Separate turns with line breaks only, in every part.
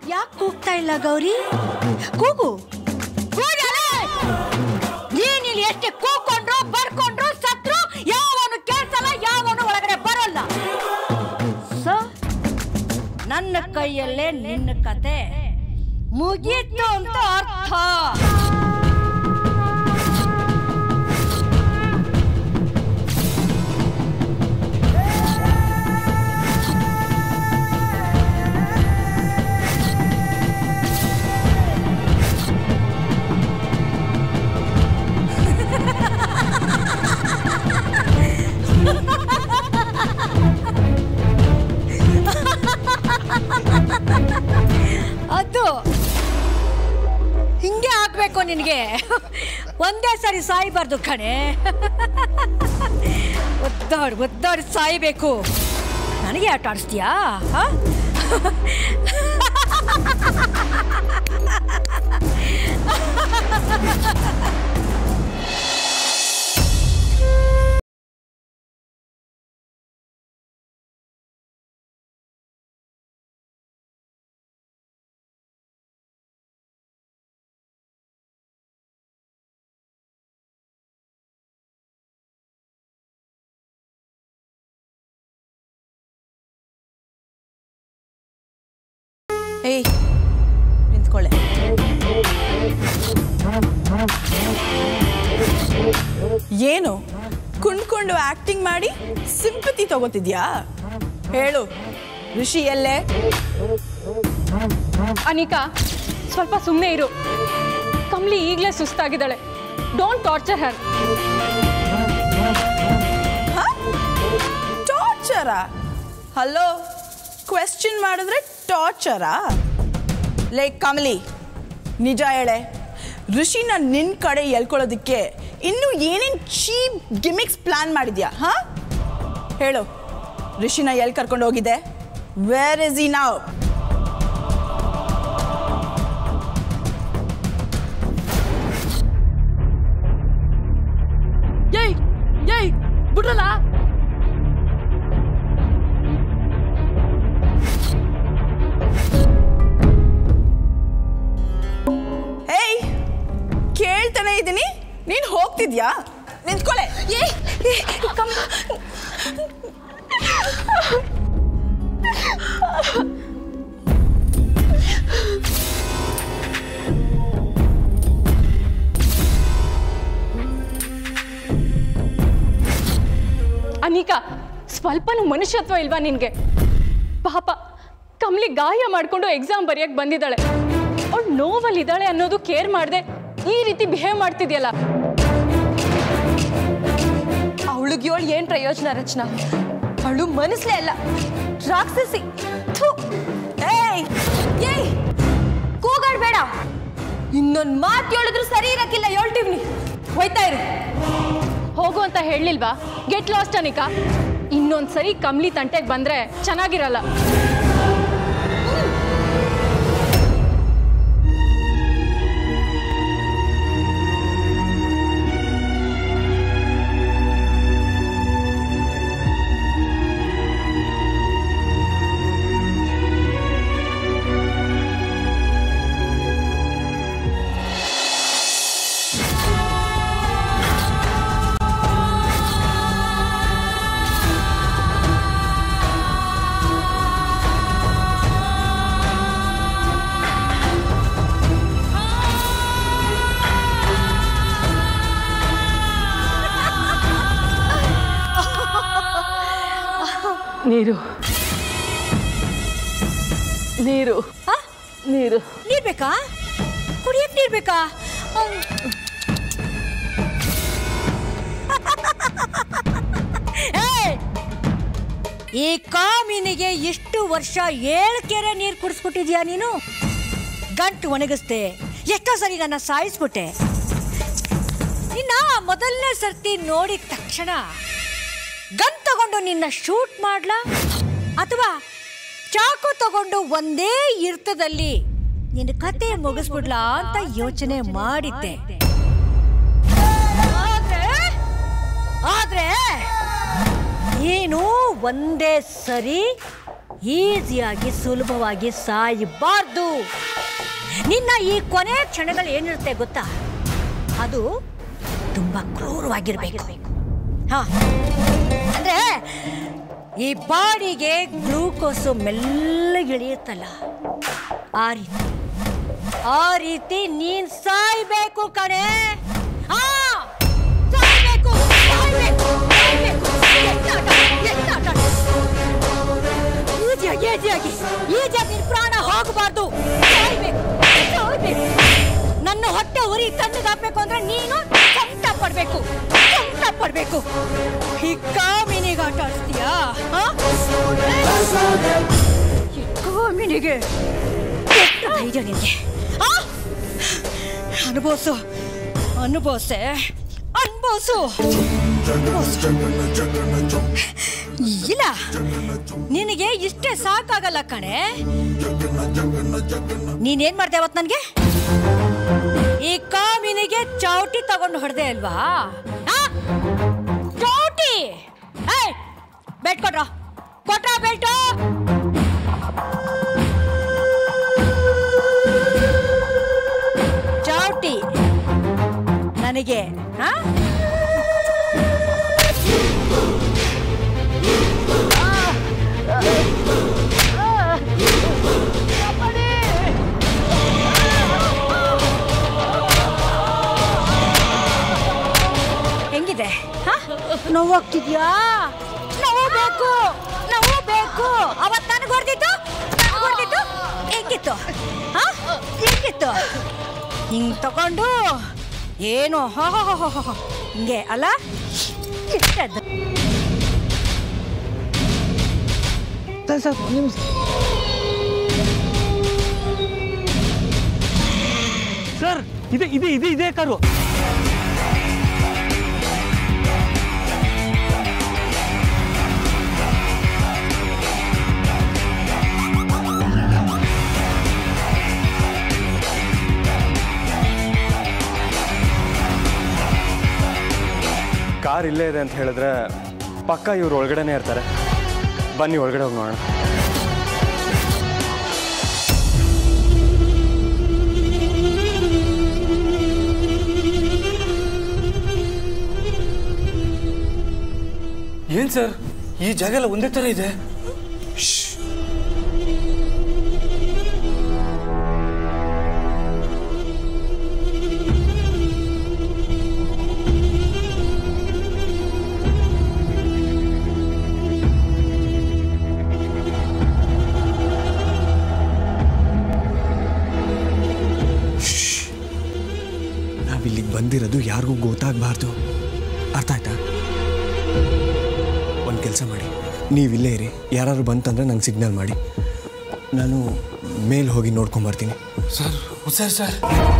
ಯಾಕೆ ಕೂಗ್ತಾ ಇಲ್ಲ ಗೌರಿ ಕೂಗು ಕೂಗಲೇ! ನೀನ್ ಇಲ್ಲಿ ಎಷ್ಟೇ ಕೂಗ್ಕೊಂಡ್ರು ಬರ್ಕೊಂಡ್ರು ಸತ್ರು ಯಾವನು ಕೇಳ್ಸಲ್ಲ ಯಾವನು ಒಳಗಡೆ ಬರೋಲ್ಲ ಸೊ ನನ್ನ ಕೈಯಲ್ಲೇ ನಿನ್ನ ಕತೆ ಮುಗೀತು ಅಂತ ಅರ್ಥ ಅದು ಹಿಂಗೆ ಆಗ್ಬೇಕು ನಿನಗೆ ಒಂದೇ ಸರಿ ಸಾಯ್ಬಾರ್ದು ಕಣೆ ಒದ್ದಾಡ್ ಒದ್ದಾಡಿ ಸಾಯ್ಬೇಕು ನನಗೆ ಆಟ ಆಡಿಸ್ತೀಯಾ ಹಾ?
ಏಯ್ ನಿಂತ್ಕೊಳ್ಳೆ ಏನು ಕುಣ್ಕೊಂಡು ಆಕ್ಟಿಂಗ್ ಮಾಡಿ ಸಿಂಪತಿ ತಗೋತಿದ್ಯಾ ಹೇಳು ಋಷಿ ಎಲ್ಲೇ
ಅನಿಕಾ ಸ್ವಲ್ಪ ಸುಮ್ಮನೆ ಇರು ಕಮ್ಲಿ ಈಗಲೇ ಸುಸ್ತಾಗಿದ್ದಾಳೆ ಡೋಂಟ್ ಟಾರ್ಚರ್ ಹರ್
ಟಾರ್ಚರಾ ಹಲೋ ಕ್ವೆಶ್ಚನ್ ಮಾಡಿದ್ರೆ ಟಾರ್ಚರಾ ಲೇ ಕಮಲಿ ನಿಜ ಹೇಳೆ ಋಷಿನ ನಿನ್ನ ಕಡೆ ಎಳ್ಕೊಳ್ಳೋದಕ್ಕೆ ಇನ್ನೂ ಏನೇನು ಚೀಪ್ ಗಿಮಿಕ್ಸ್ ಪ್ಲಾನ್ ಮಾಡಿದ್ಯಾ ಹಾ ಹೇಳು ಋಷಿನ ಎಲ್ಲಿ ಕರ್ಕೊಂಡು ಹೋಗಿದೆ ವೇರ್ ಇಸ್ ಈ ನಾವ್
ಏಯ್ ಏಯ್ ಬಿಡ್ರಲ್ಲ
ಏಯ್ ಕೇಳ್ತಾನೆ ಇದ್ದೀನಿ ನೀನು ಹೋಗ್ತಿದ್ಯಾ ನಿಂತ್ಕೊಳ್ಳೆ ಏ
ಅನಿಕಾ ಸ್ವಲ್ಪನೂ ಮನುಷ್ಯತ್ವ ಇಲ್ವಾ ನಿನಗೆ ಪಾಪ ಕಮ್ಲಿ ಗಾಯ ಮಾಡಿಕೊಂಡು ಎಕ್ಸಾಮ್ ಬರೆಯಕ್ಕೆ ಬಂದಿದ್ದಾಳೆ ಅವಳು ನೋವಲ್ಲಿದ್ದಾಳೆ ಅನ್ನೋದು ಕೇರ್ ಮಾಡದೆ ಈ ರೀತಿ ಬಿಹೇವ್ ಮಾಡ್ತಿದ್ಯಲ್ಲ
ಅವಳಿಗೆ ಏಳು ಏನು ಪ್ರಯೋಜನ ರಚನಾ ಅವಳು ಮನಸ್ಲೇ ಅಲ್ಲ ರಾಕ್ಷಸಿ ಥು. ಏಯ್ ಏಯ್ ಕೂಗಾಡ್ಬೇಡ ಇನ್ನೊಂದು ಮಾತು ಹೇಳಿದ್ರು ಸರಿ ಇರಕ್ಕಿಲ್ಲ ಹೇಳ್ತೀವಿ ಹೋಯ್ತಾ ಇರು
ಹೋಗು ಅಂತ ಹೇಳಲಿಲ್ವಾ ಗೆಟ್ ಲಾಸ್ಟ್ ಅನಿಕಾ ಇನ್ನೊಂದ್ಸರಿ ಕಮ್ಲಿ ತಂಟೆಗೆ ಬಂದ್ರೆ ಚೆನ್ನಾಗಿರಲ್ಲ
ನೀರು ನೀರು ನೀರು
ನೀರ್ ಬೇಕಾ ಕುಡಿಯಕ್ ನೀರ್ ಬೇಕಾ ಹ್ಮ್. ಏಯ್! ಈ ಕಾಮಿನಿಗೆ ಇಷ್ಟು ವರ್ಷ ಏಳು ಕೆರೆ ನೀರು ಕುಡಿಸ್ಬಿಟ್ಟಿದ್ಯಾ ನೀನು ಗಂಟು ಒಣಗಿಸ್ದೆ ಎಷ್ಟೋ ಸರಿ ನನ್ನ ಸಾಯಿಸ್ಬಿಟ್ಟೆ ನಿನ್ನ ಮೊದಲನೇ ಸರ್ತಿ ನೋಡಿದ ತಕ್ಷಣ ಗನ್ ತಗೊಂಡು ನಿನ್ನ ಶೂಟ್ ಮಾಡ್ಲಾ ಅಥವಾ ಚಾಕು ತಗೊಂಡು ಒಂದೇ ಇರ್ತದಲ್ಲಿ ನಿನ್ನ ಕತೆ ಮುಗಿಸ್ಬಿಡ್ಲಾ ಅಂತ ಯೋಚನೆ ಮಾಡಿದ್ದೆ ಆದ್ರೆ ಆದ್ರೆ ನೀನು ಒಂದೇ ಸರಿ ಈಸಿಯಾಗಿ ಸುಲಭವಾಗಿ ಸಾಯಬಾರ್ದು ನಿನ್ನ ಈ ಕೊನೆ ಕ್ಷಣಗಳು ಏನಿರುತ್ತೆ ಗೊತ್ತಾ ಅದು ತುಂಬ ಕ್ರೂರವಾಗಿರ್ಬೇಕು ಹಾ ಅಂದ್ರೆ ಈ ಬಾಡಿಗೆ ಗ್ಲೂಕೋಸು ಮೆಲ್ಲಗೆ ಇಳಿಯುತ್ತಲ್ಲ ಆ ರೀತಿ ಆ ರೀತಿ ನೀನ್ ಸಾಯ್ಬೇಕು ಕಣೆ ಆ, ಸಾಯ್ಬೇಕು, ಸಾಯ್ಬೇಕು, ಸಾಯ್ಬೇಕು. ಎತ್ತಾಟ, ಎತ್ತಾಟ. ಈಜಿಯಾಗಿ ಈಜಿಯಾಗಿ ಈಜಿಯಾಗಿ ನಿನ್ ಪ್ರಾಣ ಹೋಗಬಾರ್ದು ಸಾಯ್ಬೇಕು ಸಾಯ್ಬೇಕು ನನ್ನ ಹೊಟ್ಟೆ ಉರಿ ಕಣ್ಣಿಗೆ ಹಾಕ್ಬೇಕು ಅಂದ್ರೆ ನೀನು ಸಂಕಟ ಪಡ್ಬೇಕು ಸಂಕಟ ಪಡ್ಬೇಕು ಈ ಕಾಮಿನಿಗೆ ಆಟ ಆಡ್ತೀಯಾ ಈ ಕಾಮಿನಿಗೆ ಎಷ್ಟು ಧೈರ್ಯ ನಿನಗೆ ಆ? ಅನುಭವಿಸು ಅನುಭವಿಸೆ ಅನುಭವಿಸು ಇಲ್ಲ ನಿನಗೆ ಇಷ್ಟೇ ಸಾಕಾಗಲ್ಲ ಕಣೆ ನೀನೇನ್ ಮಾಡ್ದೆ ಅವತ್ ನನ್ಗೆ ಈ ಕಾಮಿನಿಗೆ ಚೌಟಿ ತಗೊಂಡು ಹೊಡೆದೆ ಅಲ್ವಾ ಆ? ಚೌಟಿ ಏಯ್ ಬೆಲ್ಟ್ ಕೊಟ್ರ ಕೊಟ್ರ ಬೆಲ್ಟು ಚೌಟಿ ನನಗೆ ಹಾ ಹೆಂಗಿದೆ ಹಾ? ನೋವಾಗ್ತಿದ್ಯಾ ನೋವು ಬೇಕು ನೋವು ಬೇಕು ಅವತ್ ನನಗೆ ಹೊಡೆದಿತ್ತು ನನಗೆ ಹೊಡೆದಿತ್ತು ಹೆಂಗಿತ್ತು ಹಾ ಹೆಂಗಿತ್ತು ಹಿಂಗ್ ತಗೊಂಡು ಏನು ಹೋ ಹೋ ಹೋ ಹೋ ಹೋ. ಹಿಂಗೆ ಅಲ್ಲ ಇಷ್ಟದ್ದು.
ಸರ್ ಇದೆ ಇದೆ ಇದೆ ಇದೆ ಕಾರು ಕಾರ್ ಇಲ್ಲೇ ಇದೆ ಅಂತ ಹೇಳಿದ್ರೆ ಪಕ್ಕ ಇವ್ರು ಒಳಗಡೆನೇ ಇರ್ತಾರೆ ಬನ್ನಿ ಒಳಗಡೆ ಹೋಗಿ ನೋಡೋಣ
ಏನ್ ಸರ್ ಈ ಜಾಗ ಎಲ್ಲ ಒಂದೇ ತರ ಇದೆ
ನಾವಿಲ್ಲಿಗೆ ಬಂದಿರೋದು ಯಾರಿಗೂ ಗೊತ್ತಾಗಬಾರ್ದು ಅರ್ಥ ಆಯ್ತಾ ಒಂದು ಕೆಲಸ ಮಾಡಿ ನೀವಿಲ್ಲೇ ಇರಿ ಯಾರಾದ್ರು ಬಂತಂದ್ರೆ ನಂಗೆ ಸಿಗ್ನಲ್ ಮಾಡಿ ನಾನು ಮೇಲ್ ಹೋಗಿ ನೋಡ್ಕೊಂಬರ್ತೀನಿ
ಸರ್ ಸರ್ ಸರ್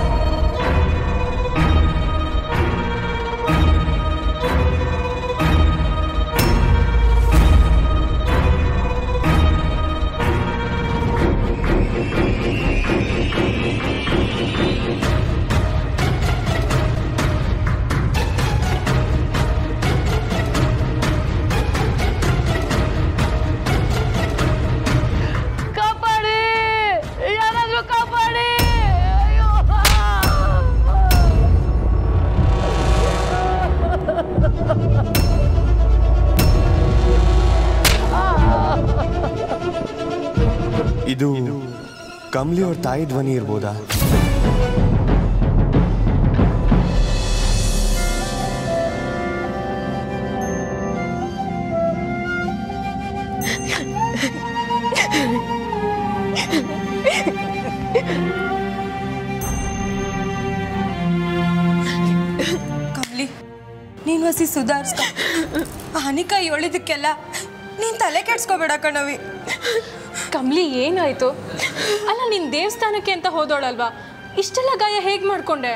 ಕಾಪಾಡಿ ಯಾರಾದ್ರೂ ಕಾಪಾಡಿ ಅಯ್ಯೋ
ಇದು ಕಮ್ಲಿ ಅವ್ರ ತಾಯಿ ಧ್ವನಿ ಇರ್ಬೋದಾ
ಕಮ್ಲಿ ನೀನು ಹಸಿ ಸುಧಾರಿಸ್ಕೊ ಹಾನಿಕಾಯಿ ಒಳಿದಕ್ಕೆಲ್ಲ ನೀನ್ ತಲೆ ಕೆಡ್ಸ್ಕೋಬೇಡ ಕಣವಿ
ಕಮ್ಲಿ ಏನಾಯ್ತು ಅಲ್ಲ ನಿನ್ ದೇವಸ್ಥಾನಕ್ಕೆ ಅಂತ ಹೋದೋಳಲ್ವಾ ಇಷ್ಟೆಲ್ಲ ಗಾಯ ಹೇಗ್ ಮಾಡ್ಕೊಂಡೆ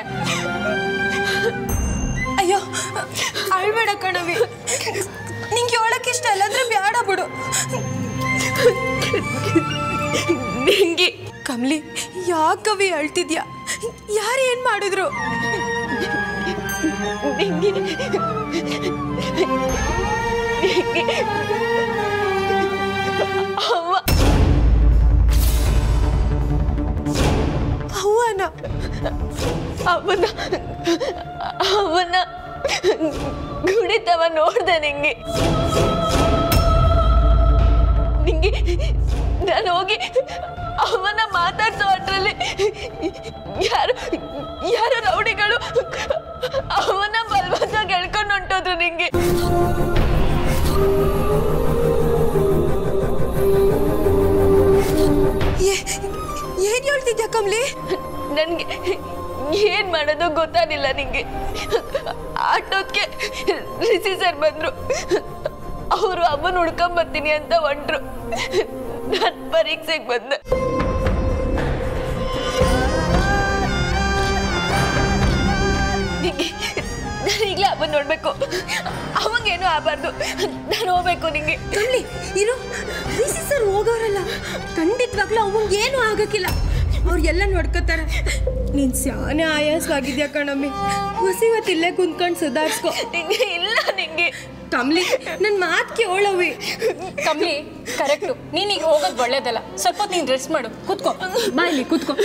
ಅಯ್ಯೋ ಅಳ್ಬೇಡ ಕಣವಿ ನಿಂಗೆ ಹೇಳಕ್ ಇಷ್ಟ ಇಲ್ಲ ಅಂದ್ರೆ ಬ್ಯಾಡ ಬಿಡು ನಿಂಗೆ ಕಮ್ಲಿ ಯಾಕವಿ ಅಳ್ತಿದ್ಯಾ ಯಾರು ಏನ್ ಮಾಡಿದ್ರು ಅವ್ವ ಅವ್ವನ ಅವನ ಅವನ ಗುಣಿತವ ನೋಡ್ದೆ ನಿಂಗೆ ನಿಂಗೆ ನಾನು ಹೋಗಿ ಅವನ ಮಾತಾಡ್ಸೋ ಅಟ್ರಲ್ಲಿ ಯಾರು ಯಾರು ರೌಡಿಗಳು ಅವನ ಬಲವಂತ ಗೆಳ್ಕೊಂಡು ಹೊಂಟೋದ್ರು ನಿಂಗೆ ಏನ್ ಹೇಳ್ತಿದ್ಯಾ ಕಮ್ಲಿ ನನ್ಗೆ ಏನ್ ಮಾಡೋದು ಗೊತ್ತಾಗಿಲ್ಲ ನಿಂಗೆ ಆಟೋದ್ಗೆ ರಿಸಿ ಸರ್ ಬಂದ್ರು ಅವರು ಅಮ್ಮನ ಹುಡ್ಕೊಂಡ್ ಬರ್ತೀನಿ ಅಂತ ಹೊಂಟ್ರು ನಾನ್ ಪರೀಕ್ಷೆಗೆ ಬಂದೆ ನಿಂಗೆ ನಾನು ಈಗಲೇ ಅಮ್ಮನ್ ನೋಡ್ಬೇಕು ಅವಂಗೇನು ಆಗಬಾರ್ದು ನಾನು ಹೋಗ್ಬೇಕು ನಿಂಗೆ
ಕಳ್ಳಿ ಇರು ರಿಸಿ ಸರ್ ಹೋಗೋರಲ್ಲ ಖಂಡಿತವಾಗ್ಲೂ ಅವಂಗೆ ಏನು ಆಗಕ್ಕಿಲ್ಲ ಅವ್ರು ಎಲ್ಲ ನೋಡ್ಕೋತಾರೆ ನೀನ್ ಸ್ಯಾನೆ ಆಯಾಸವಾಗಿದ್ಯಾ ಕಣಮ್ಮಿ ಹೊಸಿವತ್ತು ಇಲ್ಲೇ ಕುಂತ್ಕೊಂಡು ಸುಧಾರಿಸ್ಕೊ
ನಿಂಗೆ ಇಲ್ಲ ನಿಂಗೆ
ಕಮ್ಲಿ ನನ್ನ ಮಾತು ಕೇಳವಿ
ಕಮ್ಲಿ ಕರೆಕ್ಟು ನೀನೀಗ ಹೋಗೋದು ಒಳ್ಳೇದಲ್ಲ ಸ್ವಲ್ಪ ಹೊತ್ತು ನೀನು ರೆಸ್ಟ್ ಮಾಡು ಕೂತ್ಕೋ
ಬಾ ಇಲ್ಲಿ ಕೂತ್ಕೊ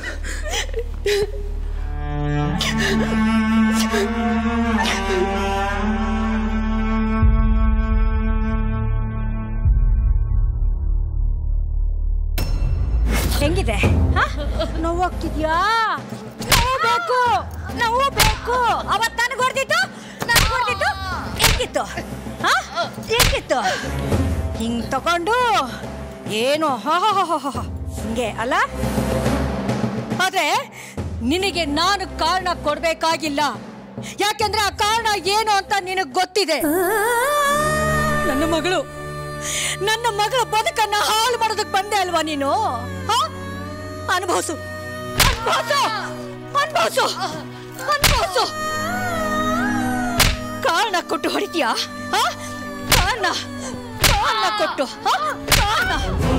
ಹೆಂಗಿದೆ ಹ? ನೋವು ಹೋಗ್ತಿದ್ಯಾ ನೋವು ಬೇಕು ನೋವು ಬೇಕು ಅವತ್ ನನಗೆ ಹೊಡೆದಿತ್ತು ನನಗೆ ಹೊಡೆದಿತ್ತು ಹೆಂಗಿತ್ತು ಹ? ಹೆಂಗಿತ್ತು ಹಿಂಗ್ ತಗೊಂಡು ಏನು ಹೋ ಹೋ ಹೋ ಹೋ ಹೋ. ಹಿಂಗೆ ಅಲ್ಲ ಆದ್ರೆ ನಿನಗೆ ನಾನು ಕಾರಣ ಕೊಡ್ಬೇಕಾಗಿಲ್ಲ ಯಾಕೆಂದ್ರೆ ಆ ಕಾರಣ ಏನು ಅಂತ ನಿನಗೆ ಗೊತ್ತಿದೆ ನನ್ನ ಮಗಳು ನನ್ನ ಮಗಳ ಬದುಕನ್ನ ಹಾಳು ಮಾಡೋದಕ್ಕೆ ಬಂದೆ ಅಲ್ವಾ ನೀನು ಹ? ಅನುಭವಿಸು ಅನುಭವಿಸು ಅನುಭವಿಸು ಅನುಭವಿಸು ಕಾರಣ ಕೊಟ್ಟು ಹೊಡಿತೀಯಾ ಹ? ಕಾರಣ ಕಾರಣ ಕೊಟ್ಟು ಹ? ಕಾರಣ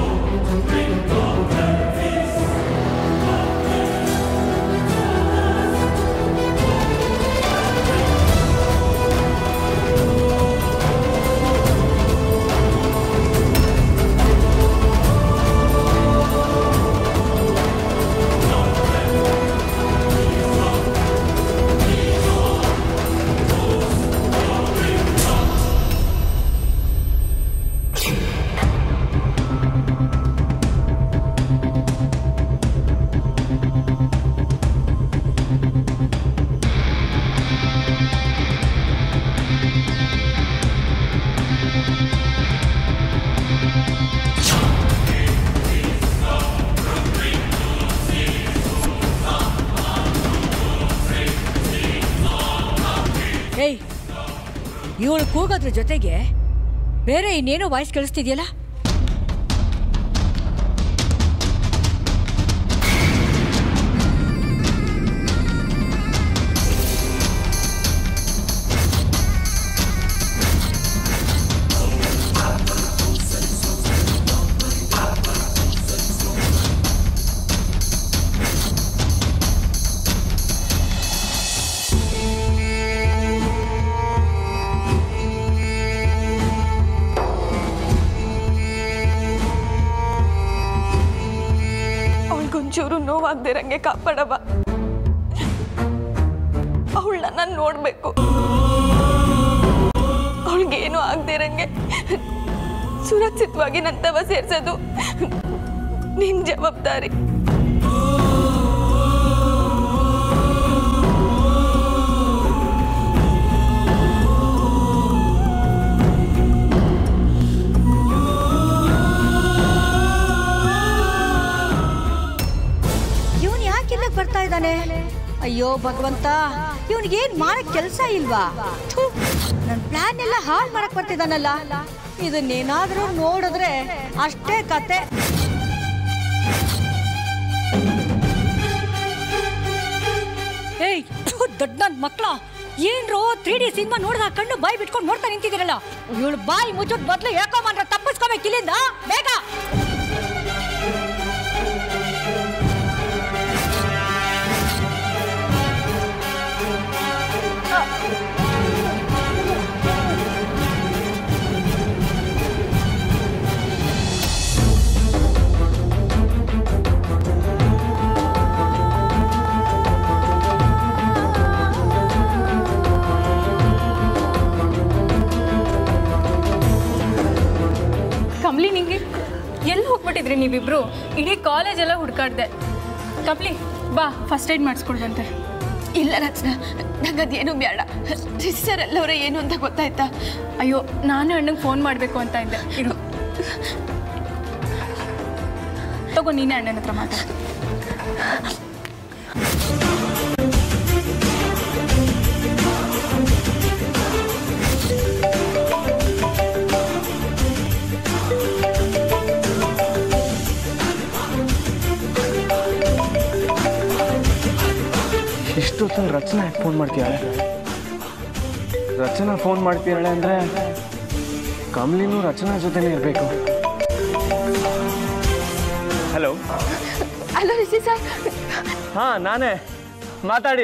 ಏಯ್ ಇವಳು ಕೂಗೋದ್ರ ಜೊತೆಗೆ ಬೇರೆ ಇನ್ನೇನೋ ವಾಯ್ಸ್ ಕೇಳಿಸ್ತಿದ್ಯಲ್ಲ
ಅವಳಿಗೊಂಚೂರು ನೋವಾಗ್ದಿರಂಗೆ ಕಾಪಾಡವ ಅವಳನ್ನ ನಾನು ನೋಡ್ಬೇಕು ಅವಳಿಗೇನು ಆಗ್ದಿರಂಗೆ ಸುರಕ್ಷಿತವಾಗಿ ನನ್ನ ತವ ಸೇರ್ಸೋದು ನಿನ್ ಜವಾಬ್ದಾರಿ
ಇವನ್ ಯಾಕೆ ಇಲ್ಲಿಗೆ ಬರ್ತಾ ಇದ್ದಾನೆ ಅಯ್ಯೋ ಭಗವಂತ ಇವನಿಗೇನ್ ಮಾಡಕ್ ಕೆಲಸ ಇಲ್ವಾ ಥು, ನನ್ ಪ್ಲಾನ್ ಎಲ್ಲ ಹಾಳು ಮಾಡಕ್ ಬರ್ತಿದ್ದಾನಲ್ಲ ಇದನ್ನೇನಾದ್ರೂ ನೋಡಿದ್ರೆ ಅಷ್ಟೇ ಕತೆ ಏಯ್ ಥು, ದೊಡ್ಡ ನನ್ ಮಕ್ಳ ಏನ್ರೋ ತ್ರೀ ಡಿ ಸಿನಿಮಾ ನೋಡ್ದ ಕಣ್ಣು ಬಾಯಿ ಬಿಟ್ಕೊಂಡು ನೋಡ್ತಾ ನಿಂತಿದ್ದೀರಲ್ಲ ಇವಳು ಬಾಯಿ ಮುಚ್ಚೋದ್ ಬದ್ಲು ಯಾಕೋ ತಪ್ಪಿಸ್ಕೋಬೇಕು ಇಲ್ಲಿಂದ ಬೇಗ
ನೀವಿಬ್ರು ಇಡೀ ಕಾಲೇಜೆಲ್ಲ ಹುಡ್ಕಾಡ್ದೆ ಕಪ್ಲಿ ಬಾ ಫಸ್ಟ್ ಏಡ್ ಮಾಡಿಸ್ಕೊಡ್ದಂತೆ
ಇಲ್ಲ ರಚನಾ ನಂಗೆ ಅದೇನು ಬೇಡ ಸರ್ ಎಲ್ಲವರ ಏನು ಅಂತ ಗೊತ್ತಾಯ್ತಾ
ಅಯ್ಯೋ ನಾನು ಅಣ್ಣಂಗೆ ಫೋನ್ ಮಾಡಬೇಕು ಅಂತ ಇದ್ದೆ ಇರು ತಗೋ ನೀನೇ ಅಣ್ಣನ ಹತ್ರ ಮಾತಾಡು
ಇಷ್ಟೊತ್ತಲ್ಲಿ ರಚನಾ ಯಾಕೆ ಫೋನ್ ಮಾಡ್ತೀಯಾಳೆ ರಚನಾ ಫೋನ್ ಮಾಡ್ತೀಯಾಳೆ ಅಂದರೆ ಕಮಲಿನೂ ರಚನಾ ಜೊತೆನೇ ಇರಬೇಕು ಹಲೋ
ಅಲ್ಲ ರಿಷಿ ಸರ್
ಹಾಂ ನಾನೇ ಮಾತಾಡಿ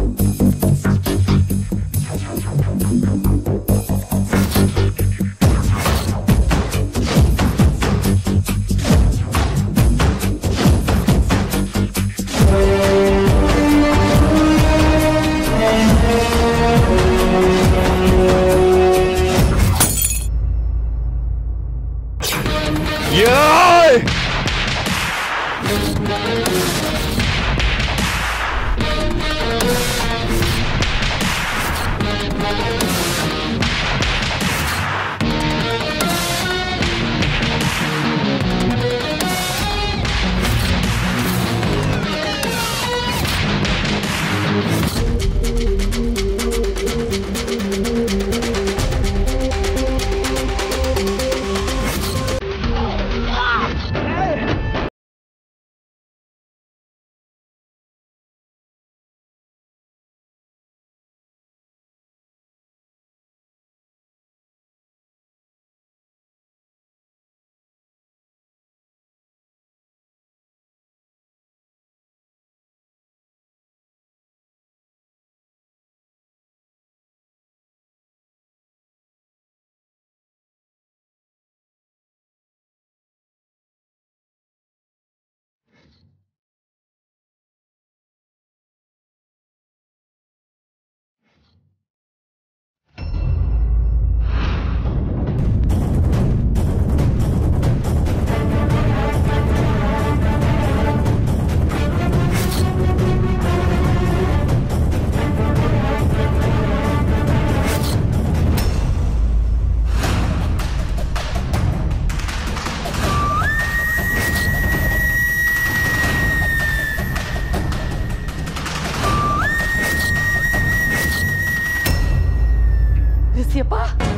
ರಿಸಿಯಪ್ಪ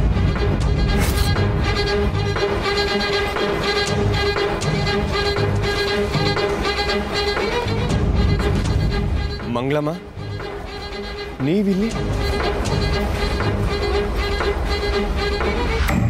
ಮಂಗಳಮ್ಮ ನೀವಿಲ್ಲಿ